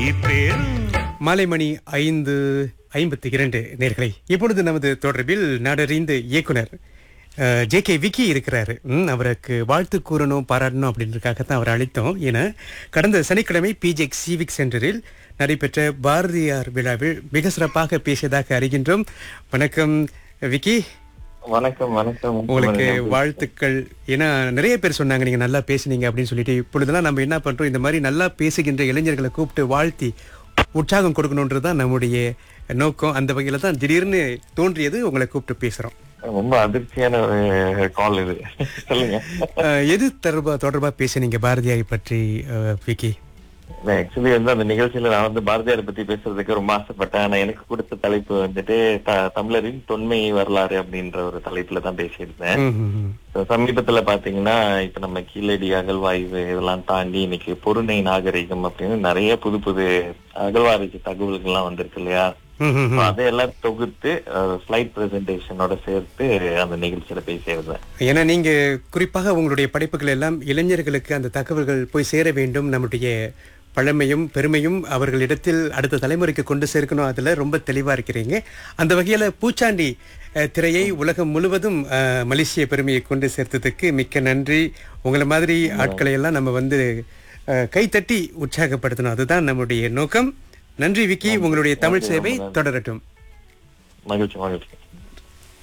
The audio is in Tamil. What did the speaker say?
பெறும் மாலை மணி ஐந்து ஐம்பத்தி இரண்டு நேர்களை இப்பொழுது நமது தொடர்பில் நாடறிந்த இயக்குனர் ஜே கே விக்கி இருக்கிறாரு ம், அவருக்கு வாழ்த்து கூறணும் பாராட்டணும் அப்படின்றதுக்காகத்தான் அவர் அழைத்தோம் என கடந்த சனிக்கிழமை பிஜெக் சிவிக் சென்டரில் நடைபெற்ற பாரதியார் விழாவில் மிக சிறப்பாக பேசியதாக அறிகின்றோம் வணக்கம் விக்கி வணக்கம் வணக்கம் உங்களுக்கு வாழ்த்துக்கள் ஏன்னா நிறைய பேர் சொன்னாங்க நீங்க நல்லா பேசுனீங்க அப்படின்னு சொல்லிட்டு இப்பொழுதெல்லாம் நம்ம என்ன பண்றோம் இந்த மாதிரி நல்லா பேசுகின்ற இளைஞர்களை கூப்பிட்டு வாழ்த்தி உற்சாகம் கொடுக்கணுன்றது தான் நம்முடைய நோக்கம் அந்த வகையில தான் திடீர்னு தோன்றியது உங்களை கூப்பிட்டு பேசுறோம் ரொம்ப அதிர்ச்சியான ஒரு கால் இது சொல்லுங்க அஹ், எது தொடர்பா தொடர்பா பேசுனீங்க பாரதியாரை பற்றி அஹ், விக்கி ஆக்சுவலி வந்து அந்த நிகழ்ச்சியில நான் வந்து பாரதியார் பத்தி பேசுறதுக்கு ரொம்ப ஆசைப்பட்டேன் ஆனா எனக்கு கொடுத்த தலைப்பு வந்துட்டு த- தமிழரின் தொன்மை வரலாறு அப்படின்ற ஒரு தலைப்புல தான் பேசியிருந்தேன் ம், ம், ம். So, சமீபத்துல பாத்தீங்கன்னா இப்ப நம்ம கீழடி அகழ்வாய்வு இதெல்லாம் தாண்டி இன்னைக்கு பொருணை நாகரிகம் அப்படின்னு நிறைய புது புது அகழ்வாராய்ச்சி தகவல்கள்லாம் வந்திருக்கு இல்லையா ம், ம், So, ம். அதையெல்லாம் தொகுத்து ஸ்லைட் பிரசன்டேஷனோட சேர்த்து அந்த நிகழ்ச்சியில பேசியிருந்தேன் ஏன்னா நீங்க குறிப்பாக உங்களுடைய படைப்புகள் எல்லாம் இளைஞர்களுக்கு அந்த தகவல்கள் போய் சேர வேண்டும் நம்முடைய பழமையும் பெருமையும் அவர்களிடத்தில் அடுத்த தலைமுறைக்கு கொண்டு சேர்க்கணும் அதுல ரொம்ப தெளிவா இருக்கிறீங்க அந்த வகையில பூச்சாண்டி அஹ், திரையை உலகம் முழுவதும் அஹ், மலேசிய பெருமையை கொண்டு சேர்த்ததுக்கு மிக்க நன்றி உங்களை மாதிரி ஆட்களை எல்லாம் நம்ம வந்து அஹ், கைத்தட்டி உற்சாகப்படுத்தணும் அதுதான் நம்முடைய நோக்கம் நன்றி விக்கி உங்களுடைய தமிழ் சேவை தொடரட்டும் மகிழ்ச்சி மகிழ்ச்சி